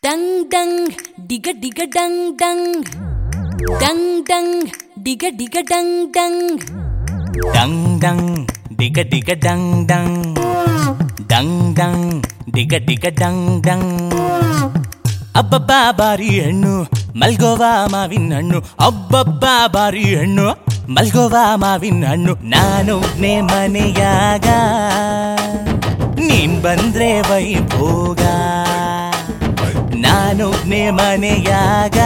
Dung ಡಂಗ್ ಡಿಗ ಡಿಗ ಡಂಗ್ ಡಂಗ್ ಡಂಗ್ ಡಂಗ್ ಡಿಗ ಡಿಗ ಡಂಗ್ ಡಂಗ್ ಡಂಗ್ ಡಂಗ್ ಡಿಗ ಡಿಗ ಡಂಗ್ ಡಂಗ್ ಡಂಗ್ ಡಂಗ್ ಡಿಗ ಡಿಗ ಡಂಗ್ ಡಂಗ್ ಅಬ್ಬಬ್ಬಾ ಬಾರಿ ಹಣ್ಣು ಮಲ್ಗೋವಾ ಮಾವಿನ ಹಣ್ಣು ಅಬ್ಬಬ್ಬಾ ಬಾರಿ ಹಣ್ಣು ಮಲ್ಗೋವಾ ಮಾವಿನ ಹಣ್ಣು ನಾನೊಬ್ನೇ ಮನೆಯಾಗ ನೀನ್ ಬಂದ್ರೆ ವೈಭೋಗ ನಾನೊಬ್ನೇ ಮನೆಯಾಗ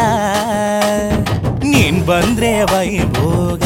ನೀನ್ ಬಂದ್ರೆ ವೈಭೋಗ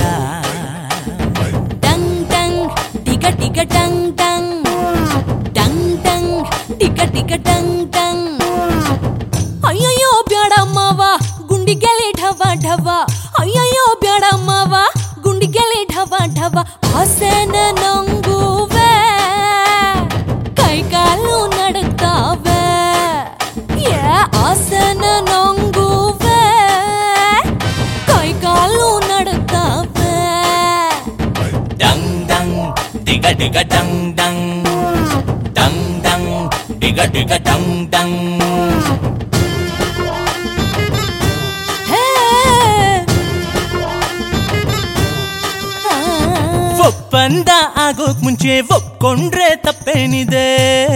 ಡಂಗ್ ಡಂಗ್ ಡಿಗ ಡಿಗ ಡಂಗ್ ಡಂಗ್ ಡಂಗ್ ಡಂಗ್ ಡಿಗ ಡಿಗ ಡಂಗ್ ಡಂಗ್ ಅಯ್ಯಯ್ಯೋ ಬ್ಯಾಡಮ್ಮವ ಗುಂಡಿಗೆಲೆ ಢವ ಢವ ಅಯ್ಯಯ್ಯೋ ಬ್ಯಾಡಮ್ಮವ ಗುಂಡಿಗೆಲೆ ಢವ ಢವ ಹಸನ ನಂಗುವೆ ಕೈ ಕಾಲು ನಡುತ್ತಾವೆ ಏ ಆಸನ ನಂಗುವೆ ಕೈ ಕಾಲು ನಡುತ್ತಾವೆ ಡಂಗ್ ಡಂಗ್ ಡಿಗ ಡಿಗ ಡಂಗ್ ಡಂಗ್ ಡಂಗ್ ಡಂಗ್ ಡಿಗ ಡಿಗ ಡಂಗ್ ಡಂಗ್ ಹೇ ಒಪ್ಪಂದ ಆಗೋಕ್ ಮುಂಚೆ ಒಪ್ಕೊಂಡ್ರೆ ತಪ್ಪೇನಿದೆ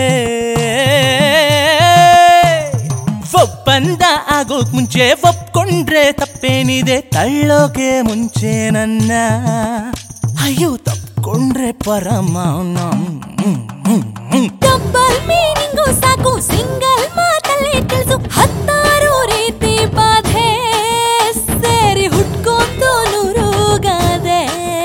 ಒಪ್ಪಂದ ಆಗೋಕ್ ಮುಂಚೆ ಒಪ್ಕೊಂಡ್ರೆ ತಪ್ಪೇನಿದೆ ತಳ್ಳೋಕೆ ಮುಂಚೆ ನನ್ನ ಅಯ್ಯೋ ತಪ್ಕೊಂಡ್ರೆ ಪರಮ ಡಬಲ್ ಮೀನಿಂಗು ಸಾಕು ಸಿಂಗಲ್ ಮಾತಲ್ಲೇ ತಿಳಿಸು ಹತ್ತಾರು ರೀತಿ ಬಾಧೆ ಸೇರಿ ಹುಟ್ಕೊಂತು ನೂರುಗಾದೆ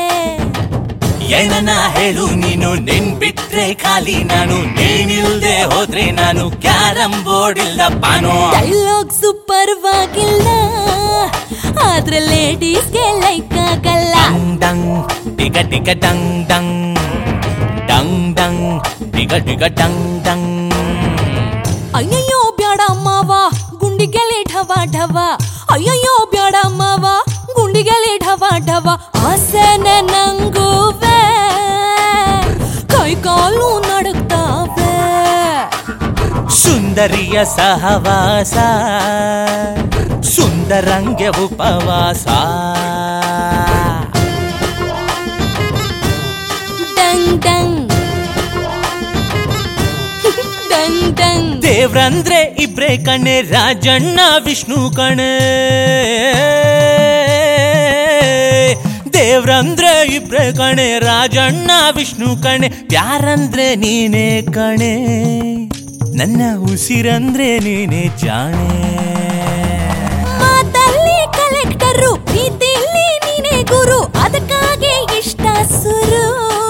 ಏನನ ಹೇಳು ನೀನು ನಿನ್ ಬಿಟ್ರೆ ಖಾಲಿ ನಾನು ನೀನಿಲ್ದೆ ಹೋದ್ರೆ ನಾನು ಕ್ಯಾರಂ ಬೋರ್ಡ್ ಇಲ್ದಪ್ಪಾನೋ ಡೈಲಾಗ್ ಸೂಪರ್ ವಾಗಿಲ್ಲ ಆದ್ರೆ ಲೇಡೀಸ್ಗೆ ಲೈಕ್ ಆಗಲ್ಲ ಡಂಗ್ ಡಂಗ್ ಡಿಗ ಡಿಗ ಡಂಗ್ ಡಂಗ್ ಡಂಗ್ ಡಂಗ್ ಡಿಗ ಡಿಗ ಡಂಗ್ ಡಂಗ್ ಅಯ್ಯಯ್ಯೋ ಬ್ಯಾಡ ಮಾವ ಗುಂಡಿಗೆಲೆ ಢವ ಢವ ಅಯ್ಯಯ್ಯೋ ಬ್ಯಾಡ ಮಾವ ಗುಂಡಿಗೆಲೆ ಢವ ಢವ ಆಸನ ನಂಗುವೆ ಕೈ ಕಾಲು ನಡುಕ್ತಾವೆ ಸುಂದರಿಯ ಸಹವಾಸ ಸುಂದರಂಗೆ ಉಪವಾಸ ಡಂಗ್ ಡಂಗ್ ಡಂಗ್ ಡಂಗ್ ದೇವ್ರಂದ್ರೆ ಇಬ್ರೇ ಕಣೆ ರಾಜಣ್ಣ ವಿಷ್ಣು ಕಣೆ ದೇವ್ರಂದ್ರೆ ಇಬ್ರೇ ಕಣೆ ರಾಜಣ್ಣ ವಿಷ್ಣು ಕಣೆ ಪ್ಯಾರಂದ್ರೆ ನೀನೇ ಕಣೆ ನನ್ನ ಉಸಿರಂದ್ರೆ ನೀನೇ ಜಾಣೆ ಮಾತಲ್ಲಿ ಕಲೆಕ್ಟರು ಪ್ರೀತಿಲಿ ನೀನೇ ಗುರು ಅದಕ್ಕಾಗಿ ಇಷ್ಟ ಸುರು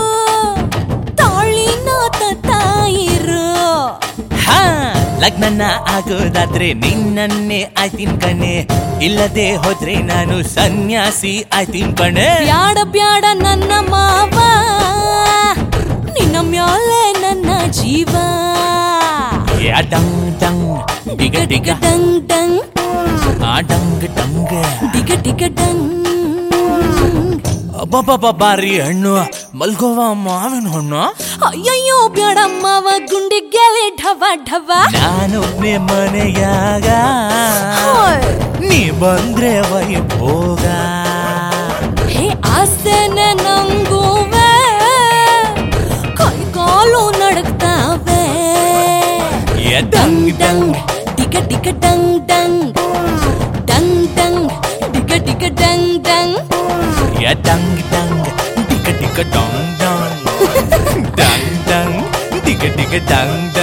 ತಾಳಿನ ತಾಯಿರು ಹಾ ಲಗ್ನನ ಆಗೋದಾದ್ರೆ ನಿನ್ನನ್ನೇ ಆಯ್ತಿನ್ ಕಣೆ ಇಲ್ಲದೆ ಹೋದ್ರೆ ನಾನು ಸನ್ಯಾಸಿ ಆಯ್ತಿನ್ ಕಣೆ ಬ್ಯಾಡ ಬ್ಯಾಡ ನನ್ನ ಮಾವ ನಿನ್ನ ಮ್ಯಾಲೆ ನನ್ನ ಜೀವ ಯಾ ಡಂಗ್ ಡಂಗ್ ಡಿಗ ಡಿಗ ಡಂಗ್ ಡಂಗ್ ಆ ಡಂಗ್ ಡಂಗ್ ಡಿಗ ಡಿಗ ಡಂಗ್ ಅಬ್ಬಬ್ಬಬ್ಬ ಬಾರಿ ಹಣ್ಣು ಮಲ್ಗೋವ ಮಾವಿನ ಹಣ್ಣು ಅಯ್ಯಯ್ಯೋ ಬ್ಯಾಡ ಮಾವ ಗುಂಡಿಗೆಲೆ ಢವ ಢವ ನಾನೊಬ್ನೇ ಮನೆಯಾಗ ಹೋಯ್. ನೀ ಬಂದ್ರೆ ವೈಭೋಗ ಹೇ ಆಸನ ನಂಗುವೆ ಕೈ ಕಾಲು ನಡುಕ್ತಾವೆ ಯಾ ಡಂಗ್ ಡಂಗ್ ಡಿಗ ಡಿಗ ಡಂಗ್ ಡಂಗ್ ಡಂಗ್ ಡಂಗ್ ಡಿಗ ಡಿಗ ಡಂಗ್ ಡಂಗ್ ಯಾ ಡಂಗ್ ಡಂಗ್ ಡಿಗ ಡಿಗ ಡಂಗ್ ಡಂಗ್ ಡಂಗ್ ಡಂಗ್ ಡಿಗ ಡಿಗ ಡಂಗ್ ಡಂಗ್